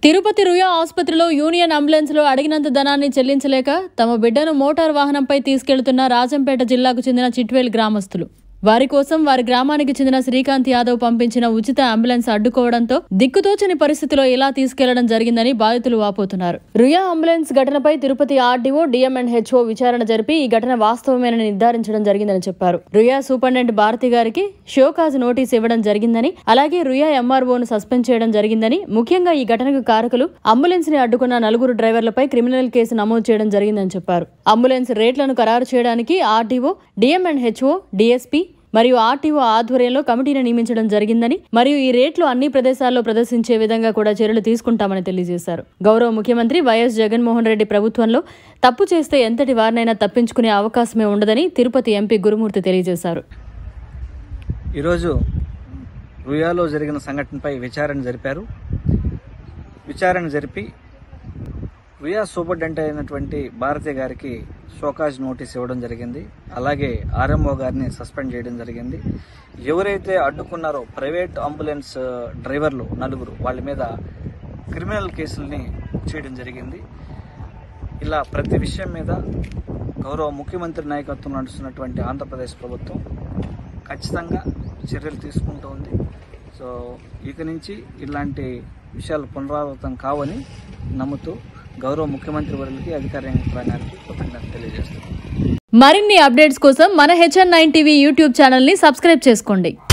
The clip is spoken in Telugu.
తిరుపతి రుయా ఆసుపత్రిలో యూనియన్ అంబులెన్స్లో అడిగినంత ధనాన్ని చెల్లించలేక తమ బిడ్డను మోటార్ వాహనంపై తీసుకెళ్తున్న రాజంపేట జిల్లాకు చెందిన చిట్వేల్ గ్రామస్తులు వారి కోసం వారి గ్రామానికి చెందిన శ్రీకాంత్ యాదవ్ పంపించిన ఉచిత అంబులెన్స్ అడ్డుకోవడంతో దిక్కుతోచని పరిస్థితిలో ఎలా తీసుకెళ్లడం జరిగిందని బాధితులు వాపోతున్నారు రుయా అంబులెన్స్ ఘటనపై తిరుపతి ఆర్డీఓ డిఎంఎన్హెచ్ఓ విచారణ జరిపి ఈ ఘటన వాస్తవమేనని నిర్ధారించడం జరిగిందని చెప్పారు రుయా సూపరింటెండెంట్ భారతి గారికి షోకాజ్ నోటీస్ ఇవ్వడం జరిగిందని అలాగే రుయా ఎంఆర్ఓను సస్పెండ్ చేయడం జరిగిందని ముఖ్యంగా ఈ ఘటనకు కారకులు అంబులెన్స్ ని అడ్డుకున్న నలుగురు డ్రైవర్లపై క్రిమినల్ కేసు నమోదు చేయడం జరిగిందని చెప్పారు అంబులెన్స్ రేట్లను ఖరారు చేయడానికి ఆర్డీఓ డిఎంఎన్హెచ్ఓ డిఎస్పీ మరియు ఆర్టీఓ ఆధ్వర్యంలో కమిటీని నియమించడం జరిగిందని మరియు ఈ రేట్లు అన్ని ప్రదేశాల్లో ప్రదర్శించే విధంగా కూడా చర్యలు తీసుకుంటామని తెలియజేశారు గౌరవ ముఖ్యమంత్రి వైఎస్ జగన్మోహన్ రెడ్డి ప్రభుత్వంలో తప్పు చేస్తే ఎంతటి వారినైనా తప్పించుకునే అవకాశమే ఉండదని తిరుపతి ఎంపీ గురుమూర్తి తెలియజేశారు ఈరోజు రుయాలో జరిగిన సంఘటనపై విచారణ జరిపారు విచారణ జరిపి రుయా సూపరింటెండెంట్ అయినటువంటి భారతి గారికి షోకాజ్ నోటీస్ ఇవ్వడం జరిగింది అలాగే ఆర్ఎంఓ గారిని సస్పెండ్ చేయడం జరిగింది ఎవరైతే అడ్డుకున్నారో ప్రైవేట్ అంబులెన్స్ డ్రైవర్లు నలుగురు వాళ్ళ మీద క్రిమినల్ కేసుల్ని చేయడం జరిగింది ఇలా ప్రతి విషయం మీద గౌరవ ముఖ్యమంత్రి నాయకత్వం నడుస్తున్నటువంటి ఆంధ్రప్రదేశ్ ప్రభుత్వం ఖచ్చితంగా చర్యలు తీసుకుంటూ ఉంది సో ఇక నుంచి ఇలాంటి విషయాలు పునరావృతం కావని నమ్ముతూ గౌరవ ముఖ్యమంత్రి వర్యులకి అధికార యంత్రాంగానికి కృతజ్ఞత తెలియజేస్తున్నాను మరిన్ని అప్డేట్స్ కోసం మన HN nine TV YouTube channel ని సబ్స్క్రైబ్ చేసుకోండి